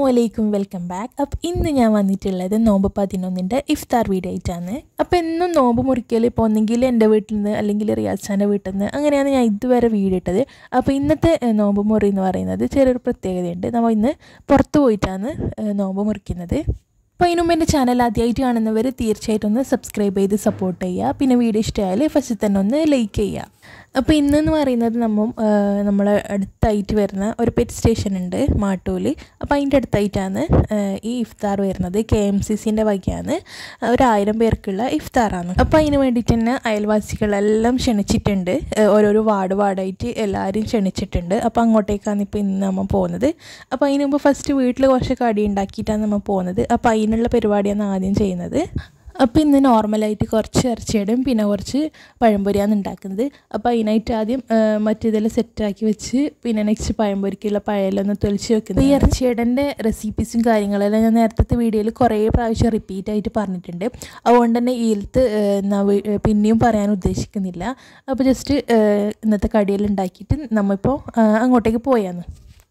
അലൈക്കും welcome back അപ്പം ഇന്ന് ഞാൻ വന്നിട്ടുള്ളത് നോമ്പ് പതിനൊന്നിൻ്റെ ഇഫ്താർ വീഡിയോ ആയിട്ടാണ് അപ്പം എന്നും നോമ്പ് മുറിക്കൽ ഇപ്പോൾ ഒന്നെങ്കിൽ എൻ്റെ വീട്ടിൽ നിന്ന് അല്ലെങ്കിൽ റിയാസാൻ്റെ വീട്ടിൽ നിന്ന് അങ്ങനെയാണ് ഞാൻ ഇതുവരെ വീഡിയോ ഇട്ടത് അപ്പോൾ ഇന്നത്തെ ഏഹ്, നോമ്പ് മുറി എന്ന് പറയുന്നത് ചെറിയൊരു പ്രത്യേകതയുണ്ട് നമ്മൾ ഇന്ന് പുറത്ത് പോയിട്ടാണ് ഏഹ്, നോമ്പ് മുറിക്കുന്നത് അപ്പോൾ അതിനുമുമ്പ് എൻ്റെ ചാനൽ ആദ്യമായിട്ട് കാണുന്നവർ തീർച്ചയായിട്ടും ഒന്ന് സബ്സ്ക്രൈബ് ചെയ്ത് സപ്പോർട്ട് ചെയ്യുക പിന്നെ വീഡിയോ ഇഷ്ടമായാൽ ഫസ്റ്റ് തന്നെ ഒന്ന് ലൈക്ക് ചെയ്യുക അപ്പോൾ ഇന്നെന്ന് പറയുന്നത് നമ്മൾ നമ്മളെ അടുത്തായിട്ട് വരുന്ന ഒരു പെറ്റ് സ്റ്റേഷൻ ഉണ്ട് മാട്ടൂല് അപ്പോൾ അതിൻ്റെ അടുത്തായിട്ടാണ് ആ, ഈ ഇഫ്താർ വരുന്നത് കെ എം സി സിൻ്റെ വകയാണ് ഒരു ആയിരം പേർക്കുള്ള ഇഫ്താറാണ് അപ്പോൾ അതിന് വേണ്ടിയിട്ട് തന്നെ അയൽവാസികളെല്ലാം ക്ഷണിച്ചിട്ടുണ്ട് ആ, ഓരോരോ വാർഡ് വാർഡായിട്ട് എല്ലാവരും ക്ഷണിച്ചിട്ടുണ്ട് അപ്പോൾ അങ്ങോട്ടേക്കാണ് ഇപ്പോൾ ഇന്ന് നമ്മൾ പോകുന്നത് അപ്പോൾ അതിന് മുമ്പ് ഫസ്റ്റ് വീട്ടിൽ കുറച്ച് കടി ഉണ്ടാക്കിയിട്ടാണ് നമ്മൾ പോകുന്നത് അപ്പോൾ അതിനുള്ള പരിപാടിയാണ് ആദ്യം ചെയ്യുന്നത് അപ്പോൾ ഇന്ന് നോർമലായിട്ട് കുറച്ച് ഇറച്ചിയിടും പിന്നെ കുറച്ച് പഴംപൊരിയാണ് ഉണ്ടാക്കുന്നത് അപ്പോൾ അതിനായിട്ട് ആദ്യം ആ, മറ്റേതെല്ലാം സെറ്റാക്കി വെച്ച് പിന്നെ നെക്സ്റ്റ് പഴംപൊരിക്കുള്ള പഴയെല്ലാം ഒന്ന് തൊലിച്ച് വെക്കുന്നത് ഈ ഇറച്ചിയിടൻ്റെ റെസിപ്പീസും കാര്യങ്ങളെല്ലാം ഞാൻ നേരത്തെ വീഡിയോയിൽ കുറേ പ്രാവശ്യം റിപ്പീറ്റ് ആയിട്ട് പറഞ്ഞിട്ടുണ്ട് അതുകൊണ്ട് തന്നെ ഈലത്ത് പിന്നെയും പറയാൻ ഉദ്ദേശിക്കുന്നില്ല അപ്പോൾ ജസ്റ്റ് ഇന്നത്തെ കടിയെല്ലാം ഉണ്ടാക്കിയിട്ട് നമ്മളിപ്പോൾ ആ, അങ്ങോട്ടേക്ക് പോയാന്ന്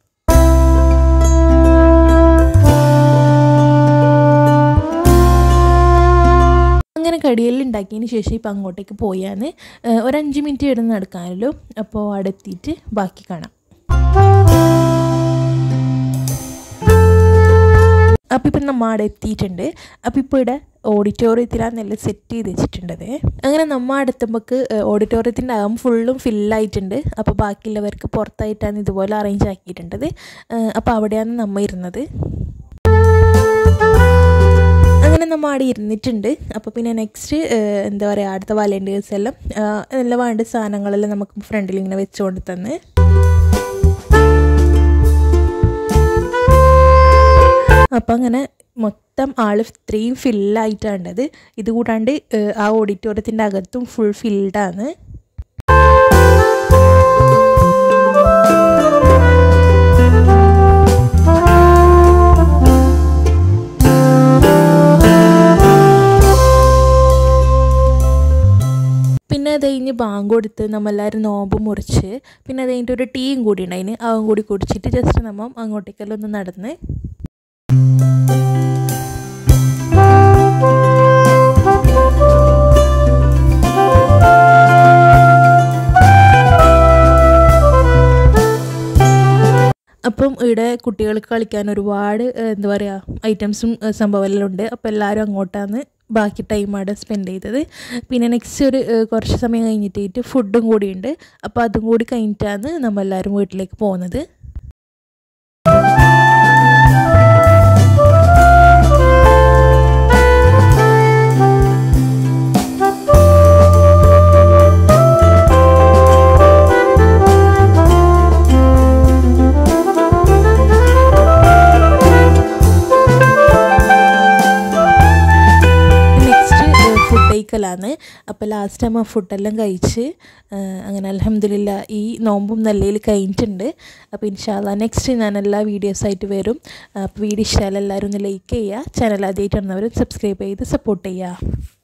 അങ്ങനെ കടിയെല്ലാം ഉണ്ടാക്കിയതിന് ശേഷം ഇപ്പം അങ്ങോട്ടേക്ക് പോയാന്ന് ഒരു അഞ്ച് മിനിറ്റ് ഇടുന്ന് നടക്കാനല്ലോ അപ്പോൾ അവിടെ എത്തിയിട്ട് ബാക്കി കാണാം അപ്പം ഇപ്പം നമ്മൾ അവിടെ എത്തിയിട്ടുണ്ട് അപ്പം ഇപ്പോൾ ഇവിടെ ഓഡിറ്റോറിയത്തിലാണ് എല്ലാം സെറ്റ് ചെയ്ത് വെച്ചിട്ടുണ്ടത് അങ്ങനെ നമ്മൾ അടുത്തുമ്പോൾക്ക് ഓഡിറ്റോറിയത്തിൻ്റെ അകം ഫുള്ളും ഫില്ലായിട്ടുണ്ട് അപ്പോൾ ബാക്കിയുള്ളവർക്ക് പുറത്തായിട്ടാണ് ഇതുപോലെ അറേഞ്ച് ആക്കിയിട്ടുണ്ടത് അപ്പോൾ അവിടെയാണ് നമ്മൾ ഇരുന്നത് അങ്ങനെ നമ്മൾ അവിടെ ഇരുന്നിട്ടുണ്ട് അപ്പോൾ പിന്നെ നെക്സ്റ്റ് എന്താ പറയുക അടുത്ത വാലണ്ടിയേഴ്സ് എല്ലാം ആ, എല്ലാം വേണ്ട സാധനങ്ങളെല്ലാം നമുക്ക് ഫ്രണ്ടിൽ ഇങ്ങനെ വെച്ചുകൊണ്ട് തന്ന് അപ്പം അങ്ങനെ മൊത്തം ആൾ ഇത്രയും ഫില്ലായിട്ടാണ്ടത് ഇത് കൂടാണ്ട് ഏഹ്, ആ ഓഡിറ്റോറിയത്തിൻ്റെ അകത്തും ഫുൾ ഫിൽഡാണ് പിന്നെ അത് കഴിഞ്ഞ് ബാങ്ക് കൊടുത്ത് നമ്മളെല്ലാവരും നോമ്പ് മുറിച്ച് പിന്നെ അത് കഴിഞ്ഞിട്ട് ഒരു ടീയും കൂടി ഉണ്ടായിന് അതും കൂടി കുടിച്ചിട്ട് ജസ്റ്റ് നമ്മൾ അങ്ങോട്ടേക്കെല്ലാം ഒന്ന് നടന്ന് അപ്പം ഇവിടെ കുട്ടികൾക്ക് കളിക്കാൻ ഒരുപാട് ഏഹ്, എന്താ പറയുക ഐറ്റംസും ഏഹ്, സംഭവമെല്ലാം ഉണ്ട് അപ്പോൾ എല്ലാവരും അങ്ങോട്ടാണ് ബാക്കി ടൈം അവിടെ സ്പെൻഡ് ചെയ്തത് പിന്നെ നെക്സ്റ്റ് ഒരു ഏഹ്, കുറച്ച് സമയം കഴിഞ്ഞിട്ട് ഫുഡും കൂടി ഉണ്ട് അപ്പോൾ അതും കൂടി കഴിഞ്ഞിട്ടാണ് നമ്മളെല്ലാവരും വീട്ടിലേക്ക് പോകുന്നത് നെക്സ്റ്റ് ഫുഡ് കഴിക്കലാണ് അപ്പോൾ ലാസ്റ്റ് ടൈം ആ ഫുഡെല്ലാം കഴിച്ച് ആ, അങ്ങനെ അലഹമില്ല ഈ നോമ്പും നല്ലതിൽ കഴിഞ്ഞിട്ടുണ്ട് അപ്പോൾ ഇൻഷാല്ല നെക്സ്റ്റ് ഞാൻ എല്ലാ വീഡിയോസായിട്ട് വരും അപ്പോൾ വീഡിയോ ഇഷ്ടമായാലും എല്ലാവരും ഒന്ന് ലൈക്ക് ചെയ്യുക ചാനൽ ആദ്യമായിട്ട് വന്നവരും സബ്സ്ക്രൈബ് ചെയ്ത് സപ്പോർട്ട് ചെയ്യുക